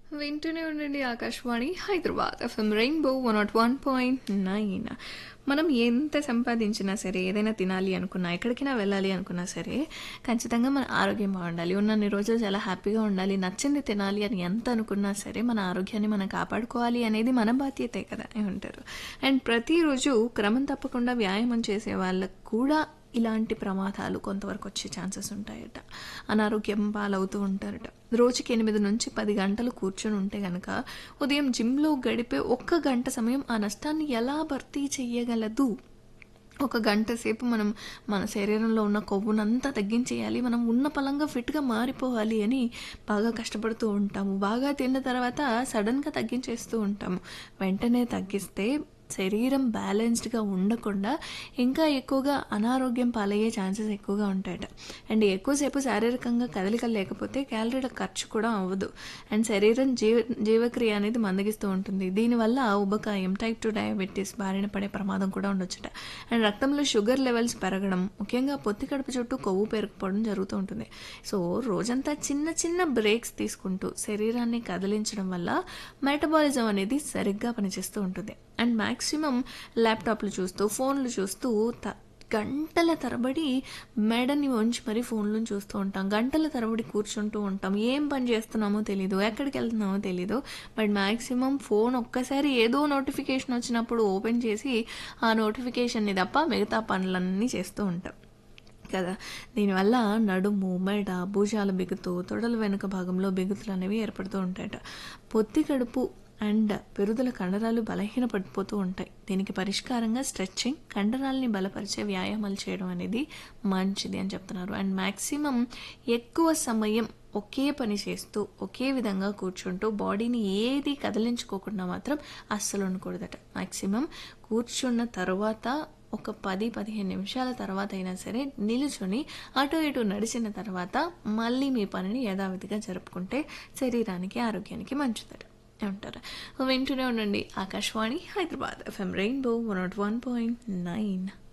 వింటూనే ఉండండి Akashvani Hyderabad FM rainbow one nought one point nine మనం ఎంత సంపాదించినా సరే ఏదైనా తినాలి అనుకున్నా ఎక్కడికైనా వెళ్ళాలి అనుకున్నా సరే ఖచ్చితంగా మన ఆరోగ్యం బాగుండాలి ఉన్నన్ని రోజులు చాలా హ్యాపీగా ఉండాలి నచ్చింది తినాలి అని ఎంత అనుకున్నా సరే మన ఆరోగ్యాన్ని మనం కాపాడుకోవాలి అనేది మన బాధ్యతే కదా ఏమంటారు అండ్ ప్రతిరోజు క్రమం తప్పకుండా వ్యాయామం చేసే వాళ్ళకు కూడా ఇలాంటి ప్రమాదాలు కొంతవరకు వచ్చే ఛాన్సెస్ ఉంటాయట అనారోగ్యం పాలవుతూ ఉంటారట రోజుకి ఎనిమిది నుంచి పది గంటలు కూర్చొని ఉంటే గనక ఉదయం జిమ్లో గడిపే ఒక్క గంట సమయం ఆ నష్టాన్ని ఎలా భర్తీ చేయగలదు ఒక గంట సేపు మనం మన శరీరంలో ఉన్న కొవ్వునంతా తగ్గించేయాలి మనం ఉన్న పలంగా ఫిట్గా మారిపోవాలి అని బాగా కష్టపడుతూ ఉంటాము బాగా తిన్న తర్వాత సడన్గా తగ్గించేస్తూ ఉంటాము వెంటనే తగ్గిస్తే శరీరం బ్యాలెన్స్డ్గా ఉండకుండా ఇంకా ఎక్కువగా అనారోగ్యం పాలయ్యే ఛాన్సెస్ ఎక్కువగా ఉంటాయట అండ్ ఎక్కువసేపు శారీరకంగా కదలికలు లేకపోతే క్యాలరీల ఖర్చు కూడా అవ్వదు అండ్ శరీరం జీవ జీవక్రియ అనేది మందగిస్తూ ఉంటుంది దీనివల్ల ఉబకాయం టైప్ టు డయాబెటీస్ బారిన పడే ప్రమాదం కూడా ఉండొచ్చుట అండ్ రక్తంలో షుగర్ లెవెల్స్ పెరగడం ముఖ్యంగా పొత్తి కడుపు చుట్టూ కొవ్వు పెరగకపోవడం జరుగుతూ ఉంటుంది సో రోజంతా చిన్న చిన్న బ్రేక్స్ తీసుకుంటూ శరీరాన్ని కదిలించడం వల్ల మెటబాలిజం అనేది సరిగ్గా పనిచేస్తూ ఉంటుంది అండ్ మ్యాక్సిమం ల్యాప్టాప్లు చూస్తూ ఫోన్లు చూస్తూ త గంటల తరబడి మెడని వంచి మరీ ఫోన్లను చూస్తూ ఉంటాం గంటల తరబడి కూర్చుంటూ ఉంటాం ఏం పని చేస్తున్నామో తెలీదు ఎక్కడికి వెళ్తున్నామో తెలీదు బట్ మ్యాక్సిమం ఫోన్ ఒక్కసారి ఏదో నోటిఫికేషన్ వచ్చినప్పుడు ఓపెన్ చేసి ఆ నోటిఫికేషన్ని తప్ప మిగతా పనులన్నీ చేస్తూ ఉంటాం కదా దీనివల్ల నడుము మెడ భుజాల బిగుతు తొడల వెనుక భాగంలో బిగుతులు అనేవి ఏర్పడుతూ ఉంటాయట పొత్తి కడుపు అండ్ పెరుదల కండరాలు బలహీన పడిపోతూ ఉంటాయి దీనికి పరిష్కారంగా స్ట్రెచ్చింగ్ కండరాల్ని బలపరిచే వ్యాయామాలు చేయడం అనేది మంచిది అని చెప్తున్నారు అండ్ మ్యాక్సిమం ఎక్కువ సమయం ఒకే పని చేస్తూ ఒకే విధంగా కూర్చుంటూ బాడీని ఏది కదిలించుకోకుండా మాత్రం అస్సలు ఉండకూడదట మ్యాక్సిమం కూర్చున్న తర్వాత ఒక పది పదిహేను నిమిషాల తర్వాత అయినా సరే నిలుచుని అటు ఇటు నడిచిన తర్వాత మళ్ళీ మీ పనిని యథావిధిగా జరుపుకుంటే శరీరానికి ఆరోగ్యానికి మంచిదట ఏమంటారు వింటూనే ఉండండి Akashvani Hyderabad FM rainbow one nought one point nine